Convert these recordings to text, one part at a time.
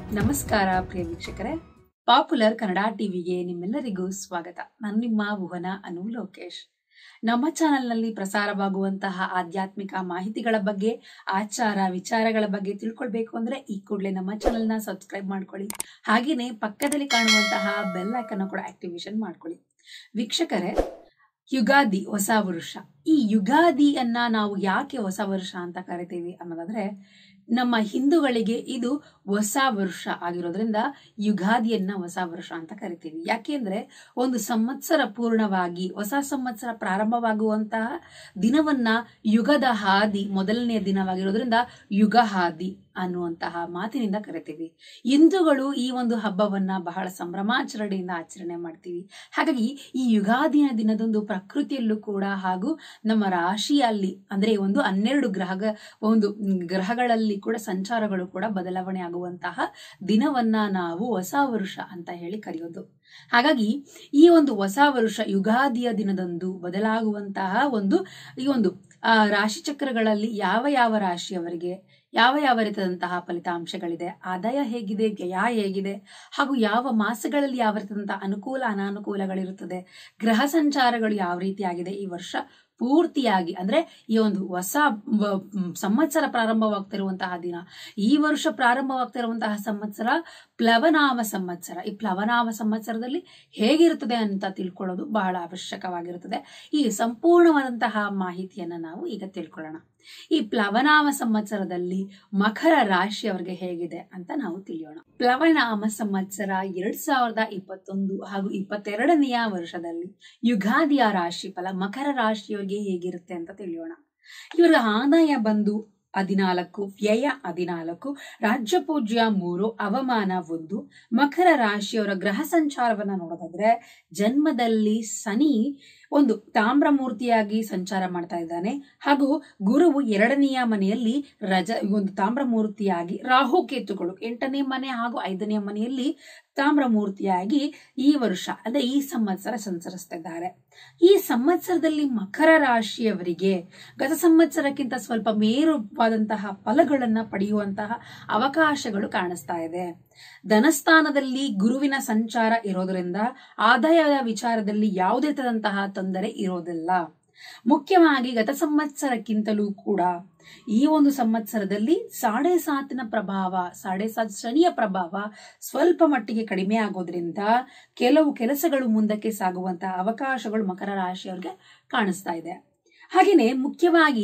ನಮಸ್ಕಾರ ಪ್ರಿಯ ವೀಕ್ಷಕರೇ ಪಾಪ್ಯುಲರ್ ಕನ್ನಡ ಟಿವಿಗೆ ನಿಮ್ಮೆಲ್ಲರಿಗೂ ಸ್ವಾಗತ ನಾನು ನಿಮ್ಮ ಭುವನ ಅನು ಲೋಕೇಶ್ ನಮ್ಮ ಚಾನೆಲ್ನಲ್ಲಿ ಪ್ರಸಾರವಾಗುವಂತಹ ಆಧ್ಯಾತ್ಮಿಕ ಮಾಹಿತಿಗಳ ಬಗ್ಗೆ ಆಚಾರ ವಿಚಾರಗಳ ಬಗ್ಗೆ ತಿಳ್ಕೊಳ್ಬೇಕು ಅಂದ್ರೆ ಈ ಕೂಡಲೇ ನಮ್ಮ ಚಾನೆಲ್ನ ಸಬ್ಸ್ಕ್ರೈಬ್ ಮಾಡ್ಕೊಳ್ಳಿ ಹಾಗೆಯೇ ಪಕ್ಕದಲ್ಲಿ ಕಾಣುವಂತಹ ಬೆಲ್ ಐಕನ್ ಕೂಡ ಆಕ್ಟಿವೇಶನ್ ಮಾಡ್ಕೊಳ್ಳಿ ವೀಕ್ಷಕರೇ ಯುಗಾದಿ ಹೊಸ ವರುಷ ಈ ಯುಗಾದಿಯನ್ನ ನಾವು ಯಾಕೆ ಹೊಸ ವರ್ಷ ಅಂತ ಕರಿತೀವಿ ಅನ್ನೋದಾದ್ರೆ ನಮ್ಮ ಹಿಂದೂಗಳಿಗೆ ಇದು ಹೊಸ ವರ್ಷ ಆಗಿರೋದ್ರಿಂದ ಯುಗಾದಿಯನ್ನ ಹೊಸ ವರ್ಷ ಅಂತ ಕರಿತೀವಿ ಯಾಕೆಂದ್ರೆ ಒಂದು ಸಂವತ್ಸರ ಪೂರ್ಣವಾಗಿ ಹೊಸ ಸಂವತ್ಸರ ಪ್ರಾರಂಭವಾಗುವಂತಹ ದಿನವನ್ನ ಯುಗದ ಹಾದಿ ಮೊದಲನೆಯ ದಿನವಾಗಿರೋದ್ರಿಂದ ಯುಗ ಹಾದಿ ಅನ್ನುವಂತಹ ಮಾತಿನಿಂದ ಕರಿತೀವಿ ಹಿಂದೂಗಳು ಈ ಒಂದು ಹಬ್ಬವನ್ನ ಬಹಳ ಸಂಭ್ರಮಾಚರಣೆಯಿಂದ ಆಚರಣೆ ಮಾಡ್ತೀವಿ ಹಾಗಾಗಿ ಈ ಯುಗಾದಿನ ದಿನದಂದು ಪ್ರಕೃತಿಯಲ್ಲೂ ಕೂಡ ಹಾಗೂ ನಮ್ಮ ರಾಶಿಯಲ್ಲಿ ಅಂದ್ರೆ ಒಂದು ಹನ್ನೆರಡು ಗ್ರಹ ಒಂದು ಗ್ರಹಗಳಲ್ಲಿ ಕೂಡ ಸಂಚಾರಗಳು ಕೂಡ ಬದಲಾವಣೆ ಆಗುವಂತಹ ದಿನವನ್ನ ನಾವು ಹೊಸ ವರುಷ ಅಂತ ಹೇಳಿ ಕರೆಯೋದು ಹಾಗಾಗಿ ಈ ಒಂದು ಹೊಸ ವರುಷ ಯುಗಾದಿಯ ದಿನದಂದು ಬದಲಾಗುವಂತಹ ಒಂದು ಈ ಒಂದು ಆ ರಾಶಿ ಚಕ್ರಗಳಲ್ಲಿ ಯಾವ ಯಾವ ರಾಶಿಯವರಿಗೆ ಯಾವ ಯಾವ ರೀತಿಯಾದಂತಹ ಫಲಿತಾಂಶಗಳಿದೆ ಆದಾಯ ಹೇಗಿದೆ ವ್ಯಯ ಹೇಗಿದೆ ಹಾಗೂ ಯಾವ ಮಾಸಗಳಲ್ಲಿ ಯಾವ ರೀತಿಯಾದಂತಹ ಅನುಕೂಲ ಅನಾನುಕೂಲಗಳಿರುತ್ತದೆ ಗ್ರಹ ಸಂಚಾರಗಳು ಯಾವ ರೀತಿಯಾಗಿದೆ ಈ ವರ್ಷ ಪೂರ್ತಿಯಾಗಿ ಅಂದ್ರೆ ಈ ಒಂದು ಹೊಸ ವ- ಮ್, ಸಂವತ್ಸರ ಪ್ರಾರಂಭವಾಗ್ತಿರುವಂತಹ ದಿನ ಈ ವರ್ಷ ಪ್ರಾರಂಭವಾಗ್ತಿರುವಂತಹ ಸಂವತ್ಸರ ಪ್ಲವನಾಮ ಸಂವತ್ಸರ ಈ ಪ್ಲವನಾಮ ಸಂವತ್ಸರದಲ್ಲಿ ಹೇಗಿರುತ್ತದೆ ಅಂತ ತಿಳ್ಕೊಳ್ಳೋದು ಬಹಳ ಅವಶ್ಯಕವಾಗಿರುತ್ತದೆ ಈ ಸಂಪೂರ್ಣವಾದಂತಹ ಮಾಹಿತಿಯನ್ನ ನಾವು ಈಗ ತಿಳ್ಕೊಳ್ಳೋಣ ಈ ಪ್ಲವನಾಮ ಸಂವತ್ಸರದಲ್ಲಿ ಮಕರ ರಾಶಿಯವರಿಗೆ ಹೇಗಿದೆ ಅಂತ ನಾವು ತಿಳಿಯೋಣ ಪ್ಲವನಾಮ ಸಂವತ್ಸರ ಎರಡ್ ಸಾವಿರದ ಇಪ್ಪತ್ತೊಂದು ಹಾಗೂ ಇಪ್ಪತ್ತೆರಡನೆಯ ವರ್ಷದಲ್ಲಿ ಯುಗಾದಿಯ ರಾಶಿ ಫಲ ಮಕರ ರಾಶಿಯವರಿಗೆ ಹೇಗಿರುತ್ತೆ ಅಂತ ತಿಳಿಯೋಣ ಇವರ ಆದಾಯ ಬಂದು ಹದಿನಾಲ್ಕು ವ್ಯಯ ಹದಿನಾಲ್ಕು ರಾಜ್ಯ ಪೂಜ್ಯ ಮೂರು ಅವಮಾನ ಒಂದು ಮಕರ ರಾಶಿಯವರ ಗ್ರಹ ಸಂಚಾರವನ್ನ ನೋಡೋದಾದ್ರೆ ಜನ್ಮದಲ್ಲಿ ಶನಿ ಒಂದು ತಾಮ್ರಮೂರ್ತಿಯಾಗಿ ಸಂಚಾರ ಮಾಡ್ತಾ ಇದ್ದಾನೆ ಹಾಗೂ ಗುರುವು ಎರಡನೆಯ ಮನೆಯಲ್ಲಿ ರಜ ಒಂದು ತಾಮ್ರಮೂರ್ತಿಯಾಗಿ ರಾಹುಕೇತುಗಳು ಎಂಟನೇ ಮನೆ ಹಾಗೂ ಐದನೇ ಮನೆಯಲ್ಲಿ ತಾಮ್ರಮೂರ್ತಿಯಾಗಿ ಈ ವರ್ಷ ಅಂದ್ರೆ ಈ ಸಂವತ್ಸರ ಸಂಚರಿಸ್ತಾ ಇದ್ದಾರೆ ಈ ಸಂವತ್ಸರದಲ್ಲಿ ಮಕರ ರಾಶಿಯವರಿಗೆ ಗತ ಸಂವತ್ಸರಕ್ಕಿಂತ ಸ್ವಲ್ಪ ಮೇರುವಾದಂತಹ ಫಲಗಳನ್ನ ಪಡೆಯುವಂತಹ ಅವಕಾಶಗಳು ಕಾಣಿಸ್ತಾ ಇದೆ ಧನಸ್ಥಾನದಲ್ಲಿ ಗುರುವಿನ ಸಂಚಾರ ಇರೋದ್ರಿಂದ ಆದಾಯದ ವಿಚಾರದಲ್ಲಿ ಯಾವುದೇ ರೀತಿಯಾದಂತಹ ತೊಂದರೆ ಇರೋದಿಲ್ಲ ಮುಖ್ಯವಾಗಿ ಗತ ಸಂವತ್ಸರಕ್ಕಿಂತಲೂ ಕೂಡ ಈ ಒಂದು ಸಂವತ್ಸರದಲ್ಲಿ ಸಾಡೆ ಸಾತಿನ ಪ್ರಭಾವ ಸಾಡೆ ಸಾತ್ ಶನಿಯ ಪ್ರಭಾವ ಸ್ವಲ್ಪ ಮಟ್ಟಿಗೆ ಕಡಿಮೆ ಆಗೋದ್ರಿಂದ ಕೆಲವು ಕೆಲಸಗಳು ಮುಂದಕ್ಕೆ ಸಾಗುವಂತಹ ಅವಕಾಶಗಳು ಮಕರ ರಾಶಿಯವರಿಗೆ ಕಾಣಿಸ್ತಾ ಇದೆ ಹಾಗೇನೆ ಮುಖ್ಯವಾಗಿ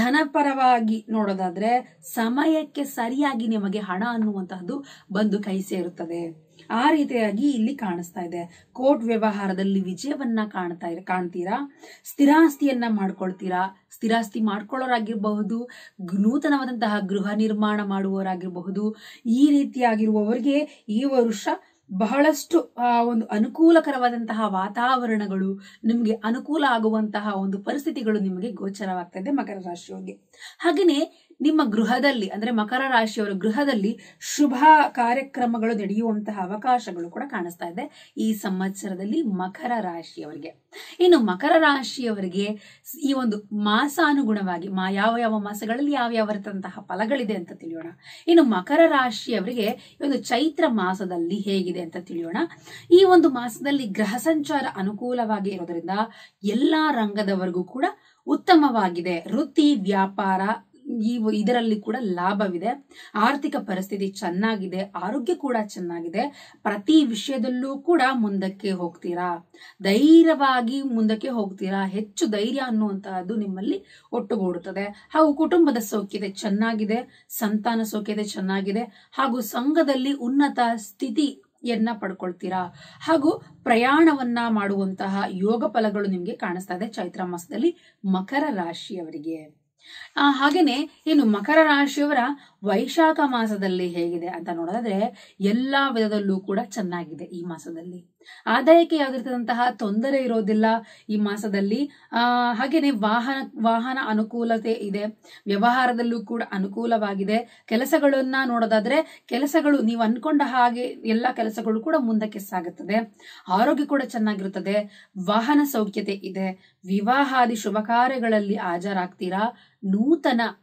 ಧನಪರವಾಗಿ ನೋಡೋದಾದ್ರೆ ಸಮಯಕ್ಕೆ ಸರಿಯಾಗಿ ನಿಮಗೆ ಹಣ ಅನ್ನುವಂತಹದ್ದು ಬಂದು ಕೈ ಸೇರುತ್ತದೆ ಆ ರೀತಿಯಾಗಿ ಇಲ್ಲಿ ಕಾಣಿಸ್ತಾ ಇದೆ ಕೋರ್ಟ್ ವ್ಯವಹಾರದಲ್ಲಿ ವಿಜಯವನ್ನ ಕಾಣ್ತಾ ಇರ ಕಾಣ್ತೀರಾ ಸ್ಥಿರಾಸ್ತಿಯನ್ನ ಮಾಡ್ಕೊಳ್ತೀರಾ ಸ್ಥಿರಾಸ್ತಿ ಮಾಡ್ಕೊಳ್ಳೋರಾಗಿರಬಹುದು ಗ್- ನೂತನವಾದಂತಹ ಗೃಹ ನಿರ್ಮಾಣ ಮಾಡುವವರಾಗಿರಬಹುದು ಈ ರೀತಿಯಾಗಿರುವವರಿಗೆ ಈ ವರ್ಷ ಬಹಳಷ್ಟು ಆ, ಒಂದು ಅನುಕೂಲಕರವಾದಂತಹ ವಾತಾವರಣಗಳು ನಿಮಗೆ ಅನುಕೂಲ ಆಗುವಂತಹ ಒಂದು ಪರಿಸ್ಥಿತಿಗಳು ನಿಮಗೆ ಗೋಚರವಾಗ್ತಾ ಇದೆ ಮಕರ ರಾಶಿಯವರಿಗೆ ಹಾಗೆಯೇ ನಿಮ್ಮ ಗೃಹದಲ್ಲಿ ಅಂದ್ರೆ ಮಕರ ರಾಶಿಯವರ ಗೃಹದಲ್ಲಿ ಶುಭ ಕಾರ್ಯಕ್ರಮಗಳು ನಡೆಯುವಂತಹ ಅವಕಾಶಗಳು ಕೂಡ ಕಾಣಿಸ್ತಾ ಇದೆ ಈ ಸಂವತ್ಸರದಲ್ಲಿ ಮಕರ ರಾಶಿಯವರಿಗೆ ಇನ್ನು ಮಕರ ರಾಶಿಯವರಿಗೆ ಈ ಒಂದು ಮಾಸಾನುಗುಣವಾಗಿ ಮಾ ಯಾವ ಯಾವ ಮಾಸಗಳಲ್ಲಿ ಯಾವ ಯಾವ ರೀತಿಯಾದಂತಹ ಫಲಗಳಿದೆ ಅಂತ ತಿಳಿಯೋಣ ಇನ್ನು ಮಕರ ರಾಶಿಯವರಿಗೆ ಈ ಒಂದು ಚೈತ್ರ ಮಾಸದಲ್ಲಿ ಹೇಗಿದೆ ಅಂತ ತಿಳಿಯೋಣ ಈ ಒಂದು ಮಾಸದಲ್ಲಿ ಗ್ರಹ ಸಂಚಾರ ಅನುಕೂಲವಾಗಿ ಇರೋದ್ರಿಂದ ಎಲ್ಲಾ ರಂಗದವರೆಗೂ ಕೂಡ ಉತ್ತಮವಾಗಿದೆ ವೃತ್ತಿ ವ್ಯಾಪಾರ ಈ ಇದರಲ್ಲಿ ಕೂಡ ಲಾಭವಿದೆ ಆರ್ಥಿಕ ಪರಿಸ್ಥಿತಿ ಚೆನ್ನಾಗಿದೆ ಆರೋಗ್ಯ ಕೂಡ ಚೆನ್ನಾಗಿದೆ ಪ್ರತಿ ವಿಷಯದಲ್ಲೂ ಕೂಡ ಮುಂದಕ್ಕೆ ಹೋಗ್ತೀರಾ ಧೈರ್ಯವಾಗಿ ಮುಂದಕ್ಕೆ ಹೋಗ್ತೀರಾ ಹೆಚ್ಚು ಧೈರ್ಯ ಅನ್ನುವಂತಹದ್ದು ನಿಮ್ಮಲ್ಲಿ ಒಟ್ಟುಗೂಡುತ್ತದೆ ಹಾಗೂ ಕುಟುಂಬದ ಸೌಖ್ಯತೆ ಚೆನ್ನಾಗಿದೆ ಸಂತಾನ ಸೌಖ್ಯತೆ ಚೆನ್ನಾಗಿದೆ ಹಾಗೂ ಸಂಘದಲ್ಲಿ ಉನ್ನತ ಸ್ಥಿತಿಯನ್ನ ಪಡ್ಕೊಳ್ತೀರಾ ಹಾಗೂ ಪ್ರಯಾಣವನ್ನ ಮಾಡುವಂತಹ ಯೋಗ ಫಲಗಳು ನಿಮ್ಗೆ ಕಾಣಿಸ್ತಾ ಇದೆ ಚೈತ್ರ ಮಾಸದಲ್ಲಿ ಮಕರ ರಾಶಿಯವರಿಗೆ ಆ, ಹಾಗೇನೆ ಇನ್ನು ಮಕರ ರಾಶಿಯವರ ವೈಶಾಖ ಮಾಸದಲ್ಲಿ ಹೇಗಿದೆ ಅಂತ ನೋಡೋದಾದ್ರೆ ಎಲ್ಲಾ ವಿಧದಲ್ಲೂ ಕೂಡ ಚೆನ್ನಾಗಿದೆ ಈ ಮಾಸದಲ್ಲಿ ಆದಾಯಕ್ಕೆ ಯಾವುದೇ ರೀತಿಯಾದಂತಹ ತೊಂದರೆ ಇರೋದಿಲ್ಲ ಈ ಮಾಸದಲ್ಲಿ ಆ ಹಾಗೇನೆ ವಾಹನ ವಾಹನ ಅನುಕೂಲತೆ ಇದೆ ವ್ಯವಹಾರದಲ್ಲೂ ಕೂಡ ಅನುಕೂಲವಾಗಿದೆ ಕೆಲಸಗಳನ್ನ ನೋಡೋದಾದ್ರೆ ಕೆಲಸಗಳು ನೀವು ಅನ್ಕೊಂಡ ಹಾಗೆ ಎಲ್ಲ ಕೆಲಸಗಳು ಕೂಡ ಮುಂದಕ್ಕೆ ಸಾಗುತ್ತದೆ ಆರೋಗ್ಯ ಕೂಡ ಚೆನ್ನಾಗಿರುತ್ತದೆ ವಾಹನ ಸೌಖ್ಯತೆ ಇದೆ ವಿವಾಹಾದಿ ಶುಭ ಕಾರ್ಯಗಳಲ್ಲಿ ಹಾಜರಾಗ್ತೀರಾ ನೂತನ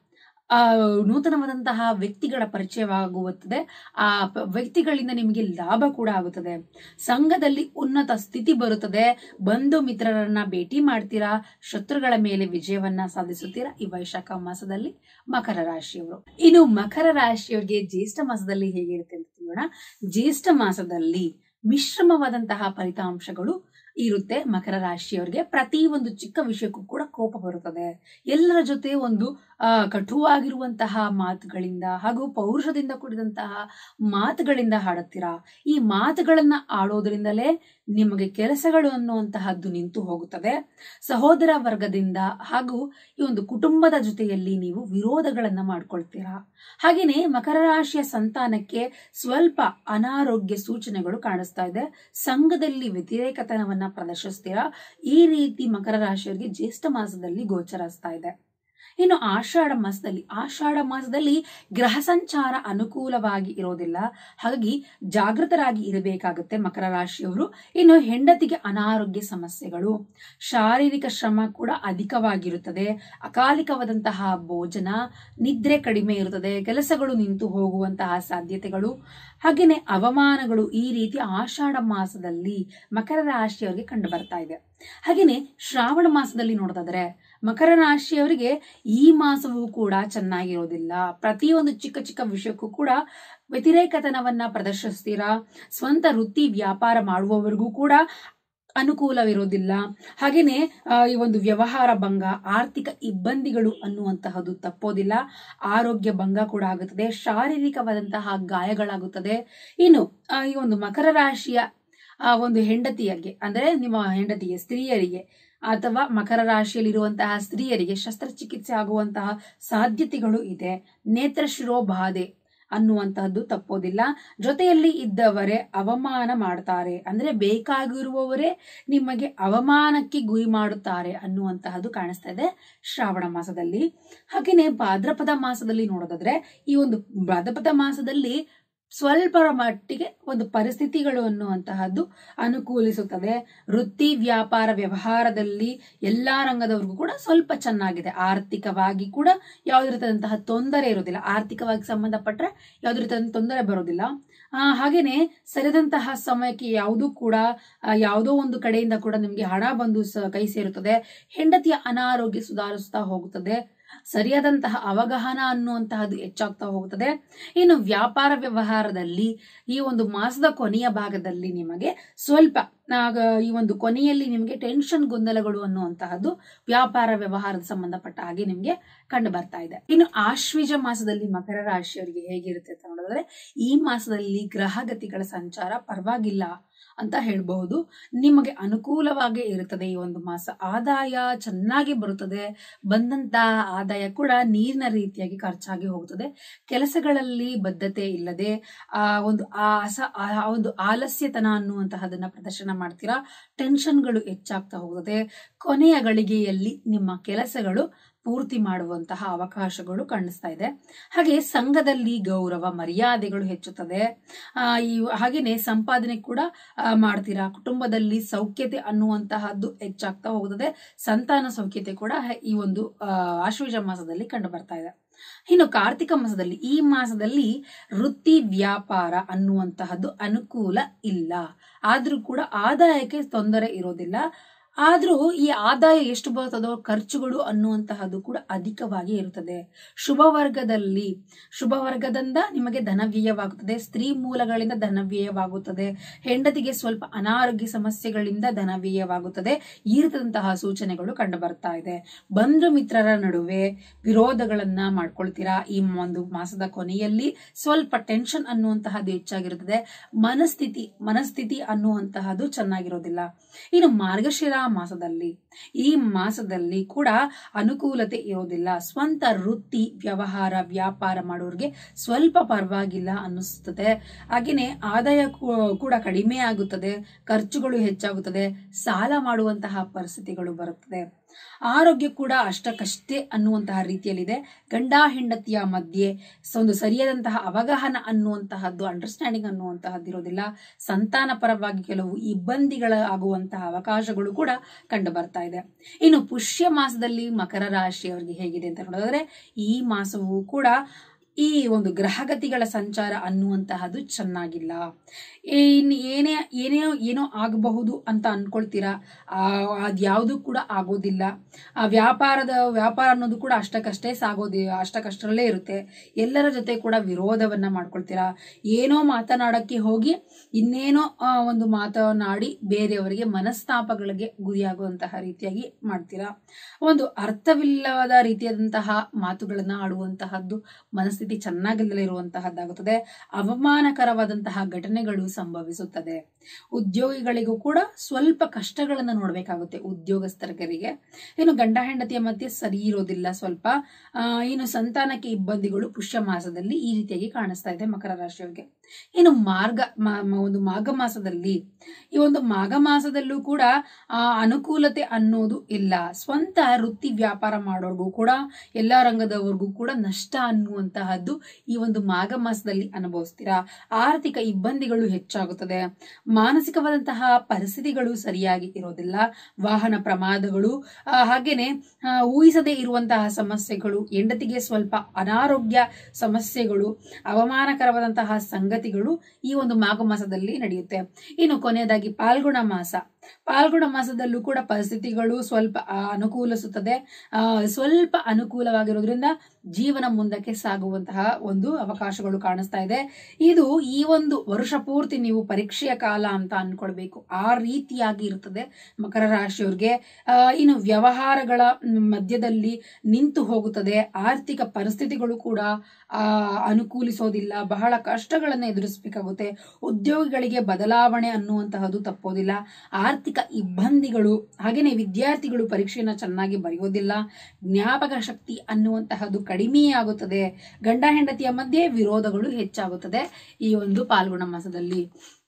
ಆ ನೂತನವಾದಂತಹ ವ್ಯಕ್ತಿಗಳ ಪರಿಚಯವಾಗುತ್ತದೆ ಆ ಪ- ವ್ಯಕ್ತಿಗಳಿಂದ ನಿಮಗೆ ಲಾಭ ಕೂಡ ಆಗುತ್ತದೆ ಸಂಘದಲ್ಲಿ ಉನ್ನತ ಸ್ಥಿತಿ ಬರುತ್ತದೆ ಬಂಧು ಮಿತ್ರರನ್ನ ಭೇಟಿ ಮಾಡ್ತೀರಾ ಶತ್ರುಗಳ ಮೇಲೆ ವಿಜಯವನ್ನ ಸಾಧಿಸುತ್ತೀರಾ ಈ ವೈಶಾಖ ಮಾಸದಲ್ಲಿ ಮಕರ ರಾಶಿಯವರು ಇನ್ನು ಮಕರ ರಾಶಿಯವರಿಗೆ ಜ್ಯೇಷ್ಠ ಮಾಸದಲ್ಲಿ ಹೇಗಿರುತ್ತೆ ಅಂತ ತಿಳಿಯೋಣ ಜ್ಯೇಷ್ಠ ಮಾಸದಲ್ಲಿ ಮಿಶ್ರಮವಾದಂತಹ ಫಲಿತಾಂಶಗಳು ಇರುತ್ತೆ ಮಕರ ರಾಶಿಯವರಿಗೆ ಪ್ರತಿ ಒಂದು ಚಿಕ್ಕ ವಿಷಯಕ್ಕೂ ಕೂಡ ಕೋಪ ಬರುತ್ತದೆ ಎಲ್ಲರ ಜೊತೆ ಒಂದು ಆ ಕಟುವಾಗಿರುವಂತಹ ಮಾತುಗಳಿಂದ ಹಾಗೂ ಪೌರುಷದಿಂದ ಕೂಡಿದಂತಹ ಮಾತುಗಳಿಂದ ಹಾಡುತ್ತೀರಾ ಈ ಮಾತುಗಳನ್ನ ಆಡೋದ್ರಿಂದಲೇ ನಿಮಗೆ ಕೆಲಸಗಳು ಅನ್ನುವಂತಹದ್ದು ನಿಂತು ಹೋಗುತ್ತದೆ ಸಹೋದರ ವರ್ಗದಿಂದ ಹಾಗೂ ಈ ಒಂದು ಕುಟುಂಬದ ಜೊತೆಯಲ್ಲಿ ನೀವು ವಿರೋಧಗಳನ್ನ ಮಾಡ್ಕೊಳ್ತೀರಾ ಹಾಗೇನೆ ಮಕರ ರಾಶಿಯ ಸಂತಾನಕ್ಕೆ ಸ್ವಲ್ಪ ಅನಾರೋಗ್ಯ ಸೂಚನೆಗಳು ಕಾಣಿಸ್ತಾ ಇದೆ ಸಂಘದಲ್ಲಿ ವ್ಯತಿರೇಕತನವನ್ನ ಪ್ರದರ್ಶಿಸ್ತೀರಾ ಈ ರೀತಿ ಮಕರ ರಾಶಿಯವರಿಗೆ ಜ್ಯೇಷ್ಠ ಮಾಸದಲ್ಲಿ ಗೋಚರಿಸ್ತಾ ಇದೆ ಇನ್ನು ಆಷಾಢ ಮಾಸದಲ್ಲಿ ಆಷಾಢ ಮಾಸದಲ್ಲಿ ಗ್ರಹ ಸಂಚಾರ ಅನುಕೂಲವಾಗಿ ಇರೋದಿಲ್ಲ ಹಾಗಾಗಿ ಜಾಗೃತರಾಗಿ ಇರಬೇಕಾಗುತ್ತೆ ಮಕರ ರಾಶಿಯವರು ಇನ್ನು ಹೆಂಡತಿಗೆ ಅನಾರೋಗ್ಯ ಸಮಸ್ಯೆಗಳು ಶಾರೀರಿಕ ಶ್ರಮ ಕೂಡ ಅಧಿಕವಾಗಿರುತ್ತದೆ ಅಕಾಲಿಕವಾದಂತಹ ಭೋಜನ ನಿದ್ರೆ ಕಡಿಮೆ ಇರುತ್ತದೆ ಕೆಲಸಗಳು ನಿಂತು ಹೋಗುವಂತಹ ಸಾಧ್ಯತೆಗಳು ಹಾಗೇನೆ ಅವಮಾನಗಳು ಈ ರೀತಿ ಆಷಾಢ ಮಾಸದಲ್ಲಿ ಮಕರ ರಾಶಿಯವರಿಗೆ ಕಂಡು ಬರ್ತಾ ಇದೆ ಹಾಗೇನೆ ಶ್ರಾವಣ ಮಾಸದಲ್ಲಿ ನೋಡೋದಾದ್ರೆ ಮಕರ ರಾಶಿಯವರಿಗೆ ಈ ಮಾಸವೂ ಕೂಡ ಚೆನ್ನಾಗಿರೋದಿಲ್ಲ ಪ್ರತಿಯೊಂದು ಚಿಕ್ಕ ಚಿಕ್ಕ ವಿಷಯಕ್ಕೂ ಕೂಡ ವ್ಯತಿರೇಕತನವನ್ನ ಪ್ರದರ್ಶಿಸ್ತೀರಾ ಸ್ವಂತ ವೃತ್ತಿ ವ್ಯಾಪಾರ ಮಾಡುವವರಿಗೂ ಕೂಡ ಅನುಕೂಲವಿರೋದಿಲ್ಲ ಹಾಗೇನೆ ಆ, ಈ ಒಂದು ವ್ಯವಹಾರ ಭಂಗ ಆರ್ಥಿಕ ಇಬ್ಬಂದಿಗಳು ಅನ್ನುವಂತಹದ್ದು ತಪ್ಪೋದಿಲ್ಲ ಆರೋಗ್ಯ ಭಂಗ ಕೂಡ ಆಗುತ್ತದೆ ಶಾರೀರಿಕವಾದಂತಹ ಗಾಯಗಳಾಗುತ್ತದೆ ಇನ್ನು ಆ, ಈ ಒಂದು ಮಕರ ರಾಶಿಯ ಆ ಒಂದು ಹೆಂಡತಿಯರಿಗೆ ಅಂದ್ರೆ ನಿಮ್ಮ ಹೆಂಡತಿಗೆ ಸ್ತ್ರೀಯರಿಗೆ ಅಥವಾ ಮಕರ ರಾಶಿಯಲ್ಲಿರುವಂತಹ ಸ್ತ್ರೀಯರಿಗೆ ಶಸ್ತ್ರಚಿಕಿತ್ಸೆ ಆಗುವಂತಹ ಸಾಧ್ಯತೆಗಳು ಇದೆ ನೇತ್ರಶಿರೋಬಾಧೆ ಅನ್ನುವಂತಹದ್ದು ತಪ್ಪೋದಿಲ್ಲ ಜೊತೆಯಲ್ಲಿ ಇದ್ದವರೇ ಅವಮಾನ ಮಾಡ್ತಾರೆ ಅಂದ್ರೆ ಬೇಕಾಗಿರುವವರೇ ನಿಮಗೆ ಅವಮಾನಕ್ಕೆ ಗುರಿ ಮಾಡುತ್ತಾರೆ ಅನ್ನುವಂತಹದ್ದು ಕಾಣಿಸ್ತಾ ಇದೆ ಶ್ರಾವಣ ಮಾಸದಲ್ಲಿ ಹಾಗೇನೆ ಭಾದ್ರಪದ ಮಾಸದಲ್ಲಿ ನೋಡೋದಾದ್ರೆ ಈ ಒಂದು ಭಾದ್ರಪದ ಮಾಸದಲ್ಲಿ ಸ್ವಲ್ಪರ ಮಟ್ಟಿಗೆ ಒಂದು ಪರಿಸ್ಥಿತಿಗಳು ಅನ್ನುವಂತಹದ್ದು ಅನುಕೂಲಿಸುತ್ತದೆ ವೃತ್ತಿ ವ್ಯಾಪಾರ ವ್ಯವಹಾರದಲ್ಲಿ ಎಲ್ಲಾ ರಂಗದವ್ರಿಗೂ ಕೂಡ ಸ್ವಲ್ಪ ಚೆನ್ನಾಗಿದೆ ಆರ್ಥಿಕವಾಗಿ ಕೂಡ ಯಾವುದೇ ರೀತಿಯಾದಂತಹ ತೊಂದರೆ ಇರೋದಿಲ್ಲ ಆರ್ಥಿಕವಾಗಿ ಸಂಬಂಧಪಟ್ಟರೆ ಯಾವುದೇ ರೀತಿಯಾದ ತೊಂದರೆ ಬರೋದಿಲ್ಲ ಆ, ಹಾಗೇನೆ ಸರಿದಂತಹ ಸಮಯಕ್ಕೆ ಯಾವುದೂ ಕೂಡ ಆ, ಯಾವುದೋ ಒಂದು ಕಡೆಯಿಂದ ಕೂಡ ನಿಮಗೆ ಹಣ ಬಂದು ಸ- ಕೈ ಸೇರುತ್ತದೆ ಹೆಂಡತಿಯ ಅನಾರೋಗ್ಯ ಸುಧಾರಿಸ್ತಾ ಹೋಗುತ್ತದೆ ಸರಿಯಾದಂತಹ ಅವಗಾಹನ ಅನ್ನುವಂತಹದ್ದು ಹೆಚ್ಚಾಗ್ತಾ ಹೋಗುತ್ತದೆ ಇನ್ನು ವ್ಯಾಪಾರ ವ್ಯವಹಾರದಲ್ಲಿ ಈ ಒಂದು ಮಾಸದ ಕೊನೆಯ ಭಾಗದಲ್ಲಿ ನಿಮಗೆ ಸ್ವಲ್ಪ ಆಗ ಈ ಒಂದು ಕೊನೆಯಲ್ಲಿ ನಿಮಗೆ ಟೆನ್ಷನ್ ಗೊಂದಲಗಳು ಅನ್ನುವಂತಹದ್ದು ವ್ಯಾಪಾರ ವ್ಯವಹಾರದ ಸಂಬಂಧಪಟ್ಟ ಹಾಗೆ ನಿಮಗೆ ಕಂಡು ಬರ್ತಾ ಇದೆ ಇನ್ನು ಆಶ್ವೀಜ ಮಾಸದಲ್ಲಿ ಮಕರ ರಾಶಿಯವರಿಗೆ ಹೇಗಿರುತ್ತೆ ಅಂತ ನೋಡಿದ್ರೆ ಈ ಮಾಸದಲ್ಲಿ ಗ್ರಹಗತಿಗಳ ಸಂಚಾರ ಪರವಾಗಿಲ್ಲ ಅಂತ ಹೇಳ್ಬಹುದು ನಿಮಗೆ ಅನುಕೂಲವಾಗಿ ಇರುತ್ತದೆ ಈ ಒಂದು ಮಾಸ ಆದಾಯ ಚೆನ್ನಾಗಿ ಬರುತ್ತದೆ ಬಂದಂತಹ ಆದಾಯ ಕೂಡ ನೀರಿನ ರೀತಿಯಾಗಿ ಖರ್ಚಾಗಿ ಹೋಗುತ್ತದೆ ಕೆಲಸಗಳಲ್ಲಿ ಬದ್ಧತೆ ಇಲ್ಲದೆ ಆ ಒಂದು ಆ ಅಸ ಆ ಒಂದು ಆಲಸ್ಯತನ ಅನ್ನುವಂತಹದನ್ನ ಪ್ರದರ್ಶನ ಮಾಡ್ತೀರಾ ಟೆನ್ಷನ್ಗಳು ಹೆಚ್ಚಾಗ್ತಾ ಹೋಗುತ್ತದೆ ಕೊನೆಯ ಗಳಿಗೆಯಲ್ಲಿ ನಿಮ್ಮ ಕೆಲಸಗಳು ಪೂರ್ತಿ ಮಾಡುವಂತಹ ಅವಕಾಶಗಳು ಕಾಣಿಸ್ತಾ ಇದೆ ಹಾಗೆ ಸಂಘದಲ್ಲಿ ಗೌರವ ಮರ್ಯಾದೆಗಳು ಹೆಚ್ಚುತ್ತದೆ ಆ, ಈ ಹಾಗೇನೆ ಸಂಪಾದನೆ ಕೂಡ ಆ, ಮಾಡ್ತೀರಾ ಕುಟುಂಬದಲ್ಲಿ ಸೌಖ್ಯತೆ ಅನ್ನುವಂತಹದ್ದು ಹೆಚ್ಚಾಗ್ತಾ ಹೋಗುತ್ತದೆ ಸಂತಾನ ಸೌಖ್ಯತೆ ಕೂಡ ಹೆ- ಈ ಒಂದು ಆ, ಆಶ್ವಯುಜ ಮಾಸದಲ್ಲಿ ಕಂಡು ಬರ್ತಾ ಇದೆ ಇನ್ನು ಕಾರ್ತಿಕ ಮಾಸದಲ್ಲಿ ಈ ಮಾಸದಲ್ಲಿ ವೃತ್ತಿ ವ್ಯಾಪಾರ ಅನ್ನುವಂತಹದ್ದು ಅನುಕೂಲ ಇಲ್ಲ ಆದ್ರೂ ಕೂಡ ಆದಾಯಕ್ಕೆ ತೊಂದರೆ ಇರೋದಿಲ್ಲ ಆದ್ರೂ ಈ ಆದಾಯ ಎಷ್ಟು ಬರ್ತದೋ ಖರ್ಚುಗಳು ಅನ್ನುವಂತಹದ್ದು ಕೂಡ ಅಧಿಕವಾಗಿ ಇರುತ್ತದೆ ಶುಭ ವರ್ಗದಲ್ಲಿ ಶುಭ ವರ್ಗದಿಂದ ನಿಮಗೆ ಧನವ್ಯಯವಾಗುತ್ತದೆ ಸ್ತ್ರೀ ಮೂಲಗಳಿಂದ ಧನವ್ಯಯವಾಗುತ್ತದೆ ಹೆಂಡತಿಗೆ ಸ್ವಲ್ಪ ಅನಾರೋಗ್ಯ ಸಮಸ್ಯೆಗಳಿಂದ ಧನವ್ಯಯವಾಗುತ್ತದೆ ಈ ರೀತಿಯಾದಂತಹ ಸೂಚನೆಗಳು ಕಂಡು ಬರ್ತಾ ಇದೆ ಬಂಧು ಮಿತ್ರರ ನಡುವೆ ವಿರೋಧಗಳನ್ನ ಮಾಡ್ಕೊಳ್ತೀರಾ ಈ ಒಂದು ಮಾಸದ ಕೊನೆಯಲ್ಲಿ ಸ್ವಲ್ಪ ಟೆನ್ಷನ್ ಅನ್ನುವಂತಹದ್ದು ಹೆಚ್ಚಾಗಿರುತ್ತದೆ ಮನಸ್ಥಿತಿ ಮನಸ್ಥಿತಿ ಅನ್ನುವಂತಹದ್ದು ಚೆನ್ನಾಗಿರೋದಿಲ್ಲ ಇನ್ನು ಮಾರ್ಗಶಿರ ಮಾಸದಲ್ಲಿ ಈ ಮಾಸದಲ್ಲಿ ಕೂಡ ಅನುಕೂಲತೆ ಇರೋದಿಲ್ಲ ಸ್ವಂತ ವೃತ್ತಿ ವ್ಯವಹಾರ ವ್ಯಾಪಾರ ಮಾಡೋರಿಗೆ ಸ್ವಲ್ಪ ಪರವಾಗಿಲ್ಲ ಅನ್ನಿಸ್ತದೆ ಹಾಗೇನೆ ಆದಾಯ ಕೂ- ಕೂಡ ಕಡಿಮೆ ಆಗುತ್ತದೆ ಖರ್ಚುಗಳು ಹೆಚ್ಚಾಗುತ್ತದೆ ಸಾಲ ಮಾಡುವಂತಹ ಪರಿಸ್ಥಿತಿಗಳು ಬರುತ್ತದೆ ಆರೋಗ್ಯ ಕೂಡ ಅಷ್ಟಕ್ಕಷ್ಟೇ ಅನ್ನುವಂತಹ ರೀತಿಯಲ್ಲಿದೆ ಗಂಡ ಹೆಂಡತಿಯ ಮಧ್ಯೆ ಸ- ಒಂದು ಸರಿಯಾದಂತಹ ಅವಗಾಹನ ಅನ್ನುವಂತಹದ್ದು ಅಂಡರ್ಸ್ಟ್ಯಾಂಡಿಂಗ್ ಅನ್ನುವಂತಹದ್ದು ಇರೋದಿಲ್ಲ ಸಂತಾನ ಪರವಾಗಿ ಕೆಲವು ಇಬ್ಬಂದಿಗಳ ಆಗುವಂತಹ ಅವಕಾಶಗಳು ಕೂಡ ಕಂಡು ಬರ್ತಾ ಇದೆ ಇನ್ನು ಪುಷ್ಯ ಮಾಸದಲ್ಲಿ ಮಕರ ರಾಶಿಯವರಿಗೆ ಹೇಗಿದೆ ಅಂತ ನೋಡಿದ್ರೆ ಈ ಮಾಸವೂ ಕೂಡ ಈ ಒಂದು ಗ್ರಹಗತಿಗಳ ಸಂಚಾರ ಅನ್ನುವಂತಹದ್ದು ಚೆನ್ನಾಗಿಲ್ಲ ಇನ್ನು ಏನೇ ಏನೇ ಏನೋ ಆಗಬಹುದು ಅಂತ ಅನ್ಕೊಳ್ತೀರಾ ಅದ್ಯಾವುದು ಕೂಡ ಆಗೋದಿಲ್ಲ ಆ ವ್ಯಾಪಾರದ ವ್ಯಾಪಾರ ಅನ್ನೋದು ಕೂಡ ಅಷ್ಟಕ್ಕಷ್ಟೇ ಸಾಗೋದಿ ಅಷ್ಟಕ್ಕಷ್ಟರಲ್ಲೇ ಇರುತ್ತೆ ಎಲ್ಲರ ಜೊತೆ ಕೂಡ ವಿರೋಧವನ್ನ ಮಾಡ್ಕೊಳ್ತೀರಾ ಏನೋ ಮಾತನಾಡಕ್ಕೆ ಹೋಗಿ ಇನ್ನೇನೋ ಆ, ಒಂದು ಮಾತನಾಡಿ ಬೇರೆಯವರಿಗೆ ಮನಸ್ತಾಪಗಳಿಗೆ ಗುರಿಯಾಗುವಂತಹ ರೀತಿಯಾಗಿ ಮಾಡ್ತೀರಾ ಒಂದು ಅರ್ಥವಿಲ್ಲದ ರೀತಿಯಾದಂತಹ ಮಾತುಗಳನ್ನ ಆಡುವಂತಹದ್ದು ಮನಸ್ಥಿತಿ ಚೆನ್ನಾಗಿಲ್ಲದೆ ಇರುವಂತಹದ್ದಾಗುತ್ತದೆ ಅವಮಾನಕರವಾದಂತಹ ಘಟನೆಗಳು ಸಂಭವಿಸುತ್ತದೆ ಉದ್ಯೋಗಿಗಳಿಗೂ ಕೂಡ ಸ್ವಲ್ಪ ಕಷ್ಟಗಳನ್ನ ನೋಡ್ಬೇಕಾಗುತ್ತೆ ಉದ್ಯೋಗಸ್ಥರಿಗೆ ಇನ್ನು ಗಂಡ ಹೆಂಡತಿಯ ಮಧ್ಯೆ ಸರಿ ಇರೋದಿಲ್ಲ ಸ್ವಲ್ಪ ಆ, ಇನ್ನು ಸಂತಾನಕ್ಕೆ ಇಬ್ಬಂದಿಗಳು ಪುಷ್ಯ ಮಾಸದಲ್ಲಿ ಈ ರೀತಿಯಾಗಿ ಕಾಣಿಸ್ತಾ ಇದೆ ಮಕರ ರಾಶಿಯವರಿಗೆ ಇನ್ನು ಮಾರ್ಗ ಮಾ- ಮ- ಒಂದು ಮಾಘ ಮಾಸದಲ್ಲಿ ಈ ಒಂದು ಮಾಘ ಮಾಸದಲ್ಲೂ ಕೂಡ ಆ ಅನುಕೂಲತೆ ಅನ್ನೋದು ಇಲ್ಲ ಸ್ವಂತ ವೃತ್ತಿ ವ್ಯಾಪಾರ ಮಾಡೋರ್ಗೂ ಕೂಡ ಎಲ್ಲಾ ರಂಗದವರೆಗೂ ಕೂಡ ನಷ್ಟ ಅನ್ನುವಂತಹದ್ದು ಈ ಒಂದು ಮಾಘ ಮಾಸದಲ್ಲಿ ಅನುಭವಿಸ್ತೀರಾ ಆರ್ಥಿಕ ಇಬ್ಬಂದಿಗಳು ಹೆಚ್ಚಾಗುತ್ತದೆ ಮಾನಸಿಕವಾದಂತಹ ಪರಿಸ್ಥಿತಿಗಳು ಸರಿಯಾಗಿ ಇರೋದಿಲ್ಲ ವಾಹನ ಪ್ರಮಾದಗಳು ಆ, ಹಾಗೇನೆ ಆ, ಊಹಿಸದೇ ಇರುವಂತಹ ಸಮಸ್ಯೆಗಳು ಹೆಂಡತಿಗೆ ಸ್ವಲ್ಪ ಅನಾರೋಗ್ಯ ಸಮಸ್ಯೆಗಳು ಅವಮಾನಕರವಾದಂತಹ ಸಂಗತಿಗಳು ಈ ಒಂದು ಮಾಘ ಮಾಸದಲ್ಲಿ ನಡೆಯುತ್ತೆ ಇನ್ನು ಕೊನೆಯದಾಗಿ ಪಾಲ್ಗುಣ ಮಾಸ ಪಾಲ್ಗುಣ ಮಾಸದಲ್ಲೂ ಕೂಡ ಪರಿಸ್ಥಿತಿಗಳು ಸ್ವಲ್ಪ ಆ, ಅನುಕೂಲಿಸುತ್ತದೆ ಆ, ಸ್ವಲ್ಪ ಅನುಕೂಲವಾಗಿರೋದ್ರಿಂದ ಜೀವನ ಮುಂದಕ್ಕೆ ಸಾಗುವಂತಹ ಒಂದು ಅವಕಾಶಗಳು ಕಾಣಿಸ್ತಾ ಇದೆ ಇದು ಈ ಒಂದು ವರ್ಷ ಪೂರ್ತಿ ನೀವು ಪರೀಕ್ಷೆಯ ಕಾಲ ಅಂತ ಅನ್ಕೊಳ್ಬೇಕು ಆ ರೀತಿಯಾಗಿ ಇರುತ್ತದೆ ಮಕರ ರಾಶಿಯವ್ರಿಗೆ ಆ, ಇನ್ನು ವ್ಯವಹಾರಗಳ ಮಧ್ಯದಲ್ಲಿ ನಿಂತು ಹೋಗುತ್ತದೆ ಆರ್ಥಿಕ ಪರಿಸ್ಥಿತಿಗಳು ಕೂಡ ಆ ಅನುಕೂಲಿಸೋದಿಲ್ಲ ಬಹಳ ಕಷ್ಟಗಳನ್ನು ಎದುರಿಸಬೇಕಾಗುತ್ತೆ ಉದ್ಯೋಗಿಗಳಿಗೆ ಬದಲಾವಣೆ ಅನ್ನುವಂತಹದ್ದು ತಪ್ಪೋದಿಲ್ಲ ಆರ್ಥಿಕ ಇಬ್ಬಂದಿಗಳು ಹಾಗೇನೆ ವಿದ್ಯಾರ್ಥಿಗಳು ಪರೀಕ್ಷೆಯನ್ನ ಚೆನ್ನಾಗಿ ಬರೆಯೋದಿಲ್ಲ ಜ್ಞಾಪಕ ಶಕ್ತಿ ಅನ್ನುವಂತಹದ್ದು ಕಡಿಮೆಯಾಗುತ್ತದೆ ಗಂಡ ಹೆಂಡತಿಯ ಮಧ್ಯೆ ವಿರೋಧಗಳು ಹೆಚ್ಚಾಗುತ್ತದೆ ಈ ಒಂದು ಪಾಲ್ಗುಣ ಮಾಸದಲ್ಲಿ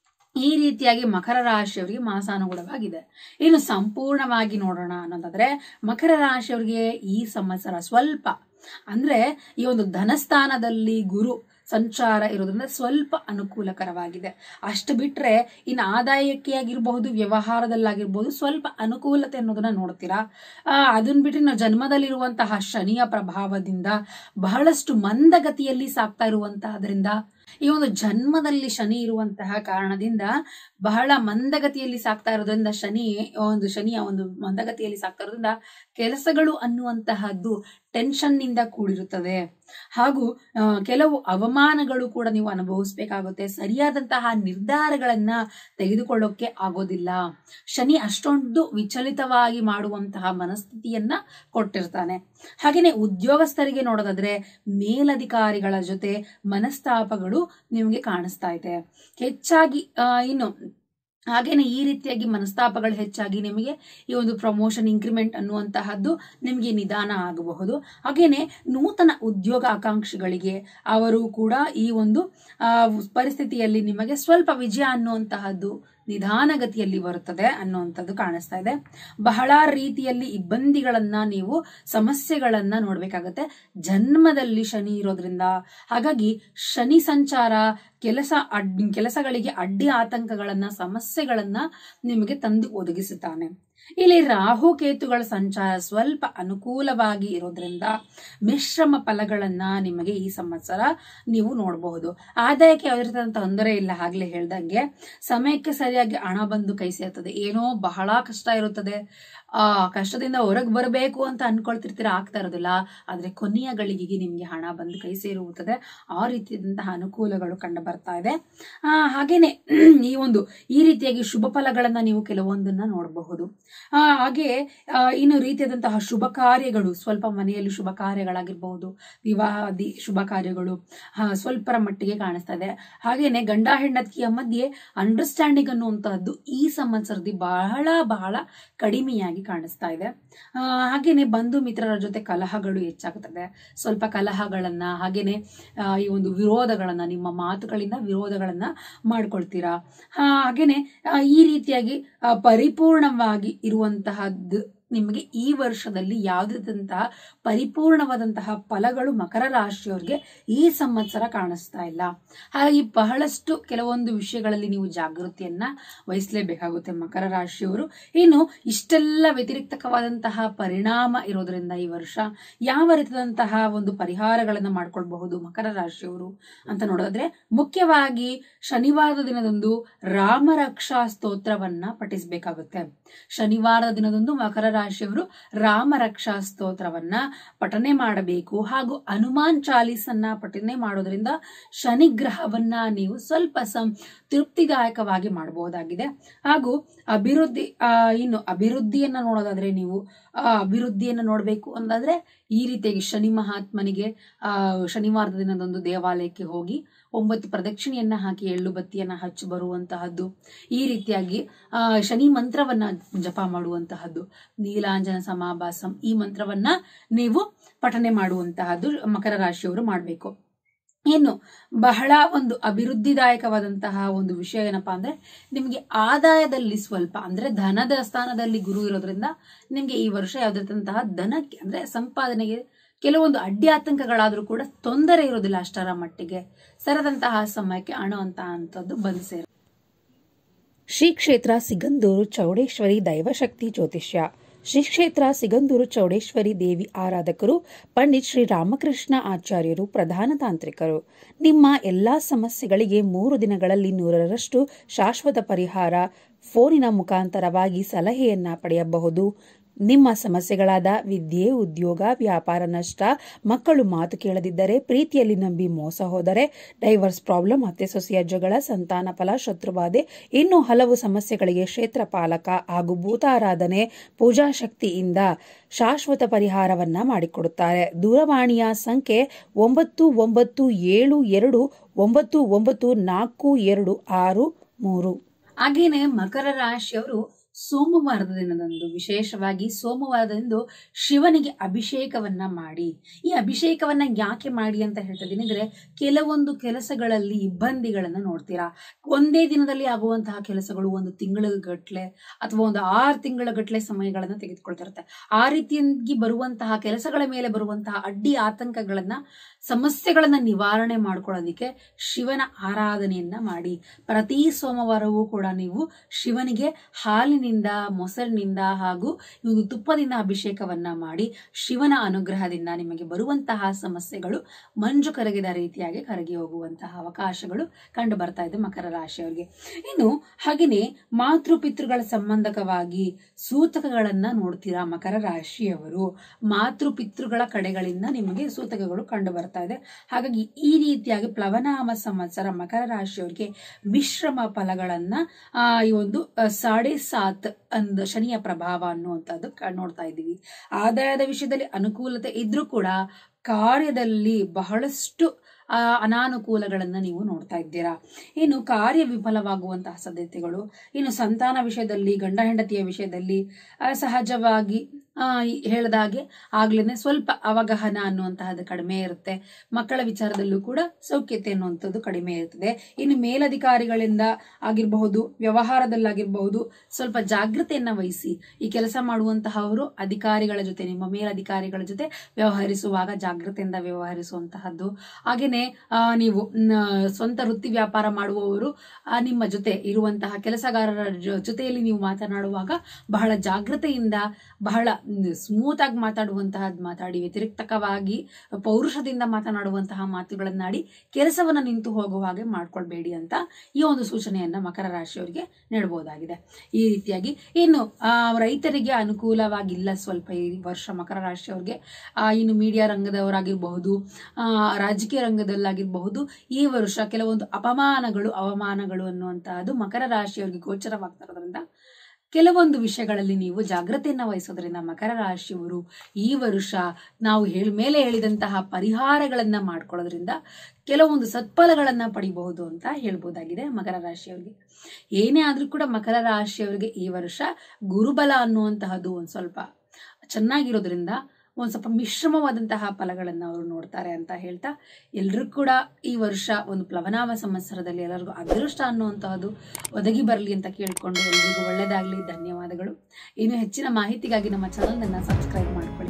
ಈ ರೀತಿಯಾಗಿ ಮಕರ ರಾಶಿಯವರಿಗೆ ಮಾಸಾನುಗುಣವಾಗಿದೆ ಇನ್ನು ಸಂಪೂರ್ಣವಾಗಿ ನೋಡೋಣ ಅನ್ನೋದಾದ್ರೆ ಮಕರ ರಾಶಿಯವರಿಗೆ ಈ ಸಂವತ್ಸರ ಸ್ವಲ್ಪ ಅಂದ್ರೆ ಈ ಒಂದು ಧನಸ್ಥಾನದಲ್ಲಿ ಗುರು ಸಂಚಾರ ಇರೋದ್ರಿಂದ ಸ್ವಲ್ಪ ಅನುಕೂಲಕರವಾಗಿದೆ ಅಷ್ಟು ಬಿಟ್ರೆ ಇನ್ನು ಆದಾಯಕ್ಕೆ ಆಗಿರಬಹುದು ವ್ಯವಹಾರದಲ್ಲಾಗಿರ್ಬಹುದು ಸ್ವಲ್ಪ ಅನುಕೂಲತೆ ಅನ್ನೋದನ್ನ ನೋಡ್ತೀರಾ ಆ, ಅದನ್ನ ಬಿಟ್ಟು ನಾವು ಜನ್ಮದಲ್ಲಿರುವಂತಹ ಶನಿಯ ಪ್ರಭಾವದಿಂದ ಬಹಳಷ್ಟು ಮಂದಗತಿಯಲ್ಲಿ ಸಾಕ್ತಾ ಇರುವಂತಹದ್ರಿಂದ ಈ ಒಂದು ಜನ್ಮದಲ್ಲಿ ಶನಿ ಇರುವಂತಹ ಕಾರಣದಿಂದ ಬಹಳ ಮಂದಗತಿಯಲ್ಲಿ ಸಾಕ್ತಾ ಇರೋದ್ರಿಂದ ಶನಿ ಒಂದು ಶನಿಯ ಒಂದು ಮಂದಗತಿಯಲ್ಲಿ ಸಾಕ್ತಾ ಇರೋದ್ರಿಂದ ಕೆಲಸಗಳು ಅನ್ನುವಂತಹದ್ದು ಟೆನ್ಷನ್ ನಿಂದ ಕೂಡಿರುತ್ತದೆ ಹಾಗೂ ಆ, ಕೆಲವು ಅವಮಾನಗಳು ಕೂಡ ನೀವು ಅನುಭವಿಸ್ಬೇಕಾಗುತ್ತೆ ಸರಿಯಾದಂತಹ ನಿರ್ಧಾರಗಳನ್ನ ತೆಗೆದುಕೊಳ್ಳೋಕೆ ಆಗೋದಿಲ್ಲ ಶನಿ ಅಷ್ಟೊಂದು ವಿಚಲಿತವಾಗಿ ಮಾಡುವಂತಹ ಮನಸ್ಥಿತಿಯನ್ನ ಕೊಟ್ಟಿರ್ತಾನೆ ಹಾಗೇನೆ ಉದ್ಯೋಗಸ್ಥರಿಗೆ ನೋಡೋದಾದ್ರೆ ಮೇಲಧಿಕಾರಿಗಳ ಜೊತೆ ಮನಸ್ತಾಪಗಳು ನಿಮಗೆ ಕಾಣಿಸ್ತಾ ಇದೆ ಹೆಚ್ಚಾಗಿ ಆ, ಇನ್ನು ಹಾಗೇನೆ ಈ ರೀತಿಯಾಗಿ ಮನಸ್ತಾಪಗಳು ಹೆಚ್ಚಾಗಿ ನಿಮಗೆ ಈ ಒಂದು ಪ್ರಮೋಷನ್ ಇಂಕ್ರಿಮೆಂಟ್ ಅನ್ನುವಂತಹದ್ದು ನಿಮಗೆ ನಿಧಾನ ಆಗಬಹುದು ಹಾಗೇನೆ ನೂತನ ಉದ್ಯೋಗ ಆಕಾಂಕ್ಷಿಗಳಿಗೆ ಅವರು ಕೂಡ ಈ ಒಂದು ಆ, ಪರಿಸ್ಥಿತಿಯಲ್ಲಿ ನಿಮಗೆ ಸ್ವಲ್ಪ ವಿಜಯ ಅನ್ನುವಂತಹದ್ದು ನಿಧಾನಗತಿಯಲ್ಲಿ ಬರುತ್ತದೆ ಅನ್ನುವಂಥದ್ದು ಕಾಣಿಸ್ತಾ ಇದೆ ಬಹಳ ರೀತಿಯಲ್ಲಿ ಇಬ್ಬಂದಿಗಳನ್ನ ನೀವು ಸಮಸ್ಯೆಗಳನ್ನ ನೋಡ್ಬೇಕಾಗತ್ತೆ ಜನ್ಮದಲ್ಲಿ ಶನಿ ಇರೋದ್ರಿಂದ ಹಾಗಾಗಿ ಶನಿ ಸಂಚಾರ ಕೆಲಸ ಅಡ್ ಕೆಲಸಗಳಿಗೆ ಅಡ್ಡಿ ಆತಂಕಗಳನ್ನ ಸಮಸ್ಯೆಗಳನ್ನ ನಿಮಗೆ ತಂದು ಒದಗಿಸುತ್ತಾನೆ ಇಲ್ಲಿ ರಾಹು ಕೇತುಗಳ ಸಂಚಾರ ಸ್ವಲ್ಪ ಅನುಕೂಲವಾಗಿ ಇರೋದ್ರಿಂದ ಮಿಶ್ರಮ ಫಲಗಳನ್ನ ನಿಮಗೆ ಈ ಸಂವತ್ಸರ ನೀವು ನೋಡಬಹುದು ಆದಾಯಕ್ಕೆ ಯಾವುದೇ ರೀತಿಯಾದ ತೊಂದರೆ ಇಲ್ಲ ಆಗ್ಲೇ ಹೇಳ್ದಂಗೆ ಸಮಯಕ್ಕೆ ಸರಿಯಾಗಿ ಹಣ ಬಂದು ಕೈ ಸೇರ್ತದೆ ಏನೋ ಬಹಳ ಕಷ್ಟ ಇರುತ್ತದೆ ಆ ಕಷ್ಟದಿಂದ ಹೊರಗೆ ಬರಬೇಕು ಅಂತ ಅನ್ಕೊಳ್ತಿರ್ತೀರ ಆಗ್ತಾ ಇರೋದಿಲ್ಲ ಆದ್ರೆ ಕೊನೆಯ ಗಳಿಗೆಗೆ ನಿಮ್ಗೆ ಹಣ ಬಂದು ಕೈ ಸೇರುತ್ತದೆ ಆ ರೀತಿಯಾದಂತಹ ಅನುಕೂಲಗಳು ಕಂಡು ಬರ್ತಾ ಇದೆ ಆ ಹಾಗೇನೆ ಈ ಒಂದು ಈ ರೀತಿಯಾಗಿ ಶುಭ ಫಲಗಳನ್ನ ನೀವು ಕೆಲವೊಂದನ್ನ ನೋಡಬಹುದು ಆ ಹಾಗೆ ಆ, ಇನ್ನು ರೀತಿಯಾದಂತಹ ಶುಭ ಕಾರ್ಯಗಳು ಸ್ವಲ್ಪ ಮನೆಯಲ್ಲಿ ಶುಭ ಕಾರ್ಯಗಳಾಗಿರ್ಬಹುದು ವಿವಾಹಾದಿ ಶುಭ ಕಾರ್ಯಗಳು ಆ, ಸ್ವಲ್ಪರ ಮಟ್ಟಿಗೆ ಕಾಣಿಸ್ತಾ ಇದೆ ಹಾಗೇನೆ ಗಂಡ ಹೆಂಡತಿಯ ಮಧ್ಯೆ ಅಂಡರ್ಸ್ಟ್ಯಾಂಡಿಂಗ್ ಅನ್ನುವಂತಹದ್ದು ಈ ಸಂವತ್ಸರದಿ ಬಹಳ ಬಹಳ ಕಡಿಮೆಯಾಗಿ ಕಾಣಿಸ್ತಾ ಇದೆ ಆ, ಹಾಗೇನೆ ಬಂಧು ಮಿತ್ರರ ಜೊತೆ ಕಲಹಗಳು ಹೆಚ್ಚಾಗುತ್ತದೆ ಸ್ವಲ್ಪ ಕಲಹಗಳನ್ನ ಹಾಗೇನೆ ಆ, ಈ ಒಂದು ವಿರೋಧಗಳನ್ನ ನಿಮ್ಮ ಮಾತುಗಳಿಂದ ವಿರೋಧಗಳನ್ನ ಮಾಡ್ಕೊಳ್ತೀರಾ ಆ, ಹಾಗೇನೆ ಆ, ಈ ರೀತಿಯಾಗಿ ಆ, ಪರಿಪೂರ್ಣವಾಗಿ ಇರುವಂತಹದ್ದು ನಿಮಗೆ ಈ ವರ್ಷದಲ್ಲಿ ಯಾವುದಂತಹ ಪರಿಪೂರ್ಣವಾದಂತಹ ಫಲಗಳು ಮಕರ ರಾಶಿಯವರಿಗೆ ಈ ಸಂವತ್ಸರ ಕಾಣಿಸ್ತಾ ಇಲ್ಲ ಹಾಗಾಗಿ ಬಹಳಷ್ಟು ಕೆಲವೊಂದು ವಿಷಯಗಳಲ್ಲಿ ನೀವು ಜಾಗೃತಿಯನ್ನ ವಹಿಸಲೇಬೇಕಾಗುತ್ತೆ ಮಕರ ರಾಶಿಯವರು ಇನ್ನು ಇಷ್ಟೆಲ್ಲ ವ್ಯತಿರಿಕ್ತಕವಾದಂತಹ ಪರಿಣಾಮ ಇರೋದ್ರಿಂದ ಈ ವರ್ಷ ಯಾವ ರೀತಿಯಾದಂತಹ ಒಂದು ಪರಿಹಾರಗಳನ್ನ ಮಾಡ್ಕೊಳ್ಬಹುದು ಮಕರ ರಾಶಿಯವರು ಅಂತ ನೋಡೋದಾದ್ರೆ ಮುಖ್ಯವಾಗಿ ಶನಿವಾರದ ದಿನದಂದು ರಾಮರಕ್ಷಾ ಸ್ತೋತ್ರವನ್ನ ಪಠಿಸಬೇಕಾಗುತ್ತೆ ಶನಿವಾರದ ದಿನದಂದು ಮಕರ ರಾಶಿಯವರು ರಾಮರಕ್ಷಾ ಸ್ತೋತ್ರವನ್ನ ಪಠನೆ ಮಾಡಬೇಕು ಹಾಗೂ ಹನುಮಾನ್ ಚಾಲೀಸನ್ನ ಪಠನೆ ಮಾಡೋದ್ರಿಂದ ಶನಿಗ್ರಹವನ್ನ ನೀವು ಸ್ವಲ್ಪ ಸಂ ತೃಪ್ತಿದಾಯಕವಾಗಿ ಮಾಡಬಹುದಾಗಿದೆ ಹಾಗೂ ಅಭಿವೃದ್ಧಿ ಆ, ಇನ್ನು ಅಭಿವೃದ್ಧಿಯನ್ನ ನೋಡೋದಾದ್ರೆ ನೀವು ಆ ಅಭಿವೃದ್ಧಿಯನ್ನ ನೋಡಬೇಕು ಅಂದಾದ್ರೆ ಈ ರೀತಿಯಾಗಿ ಶನಿ ಮಹಾತ್ಮನಿಗೆ ಆ ಶನಿವಾರದ ದಿನದಂದು ದೇವಾಲಯಕ್ಕೆ ಹೋಗಿ ಒಂಬತ್ತು ಪ್ರದಕ್ಷಿಣೆಯನ್ನ ಹಾಕಿ ಎಳ್ಳು ಬತ್ತಿಯನ್ನ ಹಚ್ಚಿ ಬರುವಂತಹದ್ದು ಈ ರೀತಿಯಾಗಿ ಆ ಶನಿ ಮಂತ್ರವನ್ನ ಜಪ ಮಾಡುವಂತಹದ್ದು ನೀಲಾಂಜನ ಸಮಾಭಾಸಂ ಈ ಮಂತ್ರವನ್ನ ನೀವು ಪಠನೆ ಮಾಡುವಂತಹದ್ದು ಮಕರ ರಾಶಿಯವರು ಮಾಡಬೇಕು ಇನ್ನು ಬಹಳ ಒಂದು ಅಭಿವೃದ್ಧಿದಾಯಕವಾದಂತಹ ಒಂದು ವಿಷಯ ಏನಪ್ಪಾ ಅಂದ್ರೆ ನಿಮಗೆ ಆದಾಯದಲ್ಲಿ ಸ್ವಲ್ಪ ಅಂದ್ರೆ ಧನದ ಸ್ಥಾನದಲ್ಲಿ ಗುರು ಇರೋದ್ರಿಂದ ನಿಮ್ಗೆ ಈ ವರ್ಷ ಯಾವ್ದಂತಹ ಧನಕ್ಕೆ ಅಂದ್ರೆ ಸಂಪಾದನೆಗೆ ಕೆಲವೊಂದು ಅಡ್ಡಿ ಆತಂಕಗಳಾದ್ರೂ ಕೂಡ ತೊಂದರೆ ಇರೋದಿಲ್ಲ ಅಷ್ಟರ ಮಟ್ಟಿಗೆ ಸರದಂತಹ ಸಮಯಕ್ಕೆ ಹಣ ಅಂತ ಅಂತದ್ದು ಬಂದ್ ಸೇರ ಶ್ರೀ ಕ್ಷೇತ್ರ ಸಿಗಂದೂರು ಚೌಡೇಶ್ವರಿ ದೈವಶಕ್ತಿ ಜ್ಯೋತಿಷ್ಯ ಶ್ರೀ ಕ್ಷೇತ್ರ ಸಿಗಂದೂರು ಚೌಡೇಶ್ವರಿ ದೇವಿ ಆರಾಧಕರು ಪಂಡಿತ್ ಶ್ರೀ ರಾಮಕೃಷ್ಣ ಆಚಾರ್ಯರು ಪ್ರಧಾನ ತಾಂತ್ರಿಕರು ನಿಮ್ಮ ಎಲ್ಲಾ ಸಮಸ್ಯೆಗಳಿಗೆ ಮೂರು ದಿನಗಳಲ್ಲಿ ನೂರರಷ್ಟು ಶಾಶ್ವತ ಪರಿಹಾರ ಫೋನಿನ ಮುಖಾಂತರವಾಗಿ ಸಲಹೆಯನ್ನ ಪಡೆಯಬಹುದು ನಿಮ್ಮ ಸಮಸ್ಯೆಗಳಾದ ವಿದ್ಯೆ ಉದ್ಯೋಗ ವ್ಯಾಪಾರ ನಷ್ಟ ಮಕ್ಕಳು ಮಾತು ಕೇಳದಿದ್ದರೆ ಪ್ರೀತಿಯಲ್ಲಿ ನಂಬಿ ಮೋಸ ಹೋದರೆ ಡೈವರ್ಸ್ ಪ್ರಾಬ್ಲಮ್ ಅತ್ತೆ ಸೊಸೆಯ ಜಗಳ ಸಂತಾನ ಫಲ ಶತ್ರುಬಾಧೆ ಇನ್ನೂ ಹಲವು ಸಮಸ್ಯೆಗಳಿಗೆ ಕ್ಷೇತ್ರ ಪಾಲಕ ಹಾಗೂ ಭೂತಾರಾಧನೆ ಪೂಜಾ ಶಕ್ತಿಯಿಂದ ಶಾಶ್ವತ ಪರಿಹಾರವನ್ನ ಮಾಡಿಕೊಡುತ್ತಾರೆ ದೂರವಾಣಿಯ ಸಂಖ್ಯೆ ಒಂಬತ್ತು ಒಂಬತ್ತು ಏಳು ಎರಡು ಒಂಬತ್ತು ಒಂಬತ್ತು ನಾಲ್ಕು ಎರಡು ಆರು ಮೂರು ಹಾಗೇನೆ ಮಕರ ರಾಶಿಯವರು ಸೋಮವಾರದ ದಿನದಂದು ವಿಶೇಷವಾಗಿ ಸೋಮವಾರದಂದು ಶಿವನಿಗೆ ಅಭಿಷೇಕವನ್ನ ಮಾಡಿ ಈ ಅಭಿಷೇಕವನ್ನ ಯಾಕೆ ಮಾಡಿ ಅಂತ ಹೇಳ್ತಾ ಇದೀನಿ ಅಂದ್ರೆ ಕೆಲವೊಂದು ಕೆಲಸಗಳಲ್ಲಿ ಇಬ್ಬಂದಿಗಳನ್ನ ನೋಡ್ತೀರಾ ಒಂದೇ ದಿನದಲ್ಲಿ ಆಗುವಂತಹ ಕೆಲಸಗಳು ಒಂದು ತಿಂಗಳ ಗಟ್ಲೆ ಅಥವಾ ಒಂದು ಆರು ತಿಂಗಳ ಗಟ್ಲೆ ಸಮಯಗಳನ್ನ ತೆಗೆದುಕೊಳ್ತಿರುತ್ತೆ ಆ ರೀತಿಯಾಗಿ ಬರುವಂತಹ ಕೆಲಸಗಳ ಮೇಲೆ ಬರುವಂತಹ ಅಡ್ಡಿ ಆತಂಕಗಳನ್ನ ಸಮಸ್ಯೆಗಳನ್ನ ನಿವಾರಣೆ ಮಾಡ್ಕೊಳ್ಳೋದಿಕ್ಕೆ ಶಿವನ ಆರಾಧನೆಯನ್ನ ಮಾಡಿ ಪ್ರತಿ ಸೋಮವಾರವೂ ಕೂಡ ನೀವು ಶಿವನಿಗೆ ಹಾಲಿನಿಂದ ಮೊಸರಿನಿಂದ ಹಾಗೂ ಈ ಒಂದು ತುಪ್ಪದಿಂದ ಅಭಿಷೇಕವನ್ನ ಮಾಡಿ ಶಿವನ ಅನುಗ್ರಹದಿಂದ ನಿಮಗೆ ಬರುವಂತಹ ಸಮಸ್ಯೆಗಳು ಮಂಜು ಕರಗಿದ ರೀತಿಯಾಗಿ ಕರಗಿ ಹೋಗುವಂತಹ ಅವಕಾಶಗಳು ಕಂಡು ಬರ್ತಾ ಇದೆ ಮಕರ ರಾಶಿಯವರಿಗೆ ಇನ್ನು ಹಾಗೆಯೇ ಮಾತೃ ಪಿತೃಗಳ ಸಂಬಂಧಕವಾಗಿ ಸೂತಕಗಳನ್ನ ನೋಡ್ತೀರಾ ಮಕರ ರಾಶಿಯವರು ಮಾತೃ ಪಿತೃಗಳ ಕಡೆಗಳಿಂದ ನಿಮಗೆ ಸೂತಕಗಳು ಕಂಡು ಬರ್ತಾ ಇದೆ ಹಾಗಾಗಿ ಈ ರೀತಿಯಾಗಿ ಪ್ಲವನಾಮ ಸಂವತ್ಸರ ಮಕರ ರಾಶಿಯವರಿಗೆ ಮಿಶ್ರಮ ಫಲಗಳನ್ನ ಆ ಈ ಒಂದು ಆ, ಸಾಡೆ ಸಾತ್ ಅಂದ ಶನಿಯ ಪ್ರಭಾವ ಅನ್ನುವಂಥದ್ದು ಕ- ನೋಡ್ತಾ ಇದ್ದೀವಿ ಆದಾಯದ ವಿಷಯದಲ್ಲಿ ಅನುಕೂಲತೆ ಇದ್ರೂ ಕೂಡ ಕಾರ್ಯದಲ್ಲಿ ಬಹಳಷ್ಟು ಆ, ಅನಾನುಕೂಲಗಳನ್ನ ನೀವು ನೋಡ್ತಾ ಇದ್ದೀರಾ ಇನ್ನು ಕಾರ್ಯ ವಿಫಲವಾಗುವಂತಹ ಸಾಧ್ಯತೆಗಳು ಇನ್ನು ಸಂತಾನ ವಿಷಯದಲ್ಲಿ ಗಂಡ ಹೆಂಡತಿಯ ವಿಷಯದಲ್ಲಿ ಆ, ಸಹಜವಾಗಿ ಆ, ಈ ಹೇಳ್ದ ಹಾಗೆ ಆಗ್ಲೇನೆ ಸ್ವಲ್ಪ ಅವಗಾಹನ ಅನ್ನುವಂತಹದ್ದು ಕಡಿಮೆ ಇರುತ್ತೆ ಮಕ್ಕಳ ವಿಚಾರದಲ್ಲೂ ಕೂಡ ಸೌಖ್ಯತೆ ಅನ್ನುವಂಥದ್ದು ಕಡಿಮೆ ಇರ್ತದೆ ಇನ್ನು ಮೇಲಧಿಕಾರಿಗಳಿಂದ ಆಗಿರಬಹುದು ವ್ಯವಹಾರದಲ್ಲಾಗಿರಬಹುದು ಸ್ವಲ್ಪ ಜಾಗೃತೆಯನ್ನ ವಹಿಸಿ ಈ ಕೆಲಸ ಮಾಡುವಂತಹವರು ಅಧಿಕಾರಿಗಳ ಜೊತೆ ನಿಮ್ಮ ಮೇಲಧಿಕಾರಿಗಳ ಜೊತೆ ವ್ಯವಹರಿಸುವಾಗ ಜಾಗೃತೆಯಿಂದ ವ್ಯವಹರಿಸುವಂತಹದ್ದು ಹಾಗೇನೆ ಆ, ನೀವು ನ, ಸ್ವಂತ ವೃತ್ತಿ ವ್ಯಾಪಾರ ಮಾಡುವವರು ಆ, ನಿಮ್ಮ ಜೊತೆ ಇರುವಂತಹ ಕೆಲಸಗಾರರ ಜೊ- ಜೊತೆಯಲ್ಲಿ ನೀವು ಮಾತನಾಡುವಾಗ ಬಹಳ ಜಾಗೃತೆಯಿಂದ ಬಹಳ ಸ್ಮೂತ್ ಆಗಿ ಮಾತಾಡುವಂತಹದ್ದು ಮಾತಾಡಿ ವ್ಯತಿರಿಕ್ತಕವಾಗಿ ಪೌರುಷದಿಂದ ಮಾತನಾಡುವಂತಹ ಮಾತುಗಳನ್ನಾಡಿ ಕೆಲಸವನ್ನ ನಿಂತು ಹೋಗುವ ಹಾಗೆ ಮಾಡ್ಕೊಳ್ಬೇಡಿ ಅಂತ ಈ ಒಂದು ಸೂಚನೆಯನ್ನ ಮಕರ ರಾಶಿಯವರಿಗೆ ನೀಡಬಹುದಾಗಿದೆ ಈ ರೀತಿಯಾಗಿ ಇನ್ನು ಆ, ರೈತರಿಗೆ ಅನುಕೂಲವಾಗಿಲ್ಲ ಸ್ವಲ್ಪ ಈ ವರ್ಷ ಮಕರ ರಾಶಿಯವರಿಗೆ ಆ, ಇನ್ನು ಮೀಡಿಯಾ ರಂಗದವರಾಗಿರಬಹುದು ಆ, ರಾಜಕೀಯ ರಂಗದಲ್ಲಾಗಿರಬಹುದು ಈ ವರ್ಷ ಕೆಲವೊಂದು ಅಪಮಾನಗಳು ಅವಮಾನಗಳು ಅನ್ನುವಂತಹದ್ದು ಮಕರ ರಾಶಿಯವರಿಗೆ ಗೋಚರವಾಗ್ತಾ ಇರೋದ್ರಿಂದ ಕೆಲವೊಂದು ವಿಷಯಗಳಲ್ಲಿ ನೀವು ಜಾಗ್ರತೆಯನ್ನ ವಹಿಸೋದ್ರಿಂದ ಮಕರ ರಾಶಿಯವರು ಈ ವರ್ಷ ನಾವು ಹೇಳ ಮೇಲೆ ಹೇಳಿದಂತಹ ಪರಿಹಾರಗಳನ್ನ ಮಾಡ್ಕೊಳ್ಳೋದ್ರಿಂದ ಕೆಲವೊಂದು ಸತ್ಫಲಗಳನ್ನ ಪಡಿಬಹುದು ಅಂತ ಹೇಳ್ಬೋದಾಗಿದೆ ಮಕರ ರಾಶಿಯವರಿಗೆ ಏನೇ ಆದ್ರೂ ಕೂಡ ಮಕರ ರಾಶಿಯವರಿಗೆ ಈ ವರ್ಷ ಗುರುಬಲ ಅನ್ನುವಂತಹದ್ದು ಒಂದ್ ಸ್ವಲ್ಪ ಚೆನ್ನಾಗಿರೋದ್ರಿಂದ ಒಂದು ಸ್ವಲ್ಪ ಮಿಶ್ರಮವಾದಂತಹ ಫಲಗಳನ್ನು ಅವರು ನೋಡ್ತಾರೆ ಅಂತ ಹೇಳ್ತಾ ಎಲ್ಲರೂ ಕೂಡ ಈ ವರ್ಷ ಒಂದು ಪ್ಲವನಾಮ ಸಂವತ್ಸರದಲ್ಲಿ ಎಲ್ಲರಿಗೂ ಅದೃಷ್ಟ ಅನ್ನುವಂತಹದ್ದು ಒದಗಿ ಬರಲಿ ಅಂತ ಕೇಳಿಕೊಂಡು ಎಲ್ರಿಗೂ ಒಳ್ಳೆಯದಾಗಲಿ ಧನ್ಯವಾದಗಳು ಇನ್ನು ಹೆಚ್ಚಿನ ಮಾಹಿತಿಗಾಗಿ ನಮ್ಮ ಚಾನಲ್ ಅನ್ನ ಸಬ್ಸ್ಕ್ರೈಬ್ ಮಾಡ್ಕೊಳ್ಳಿ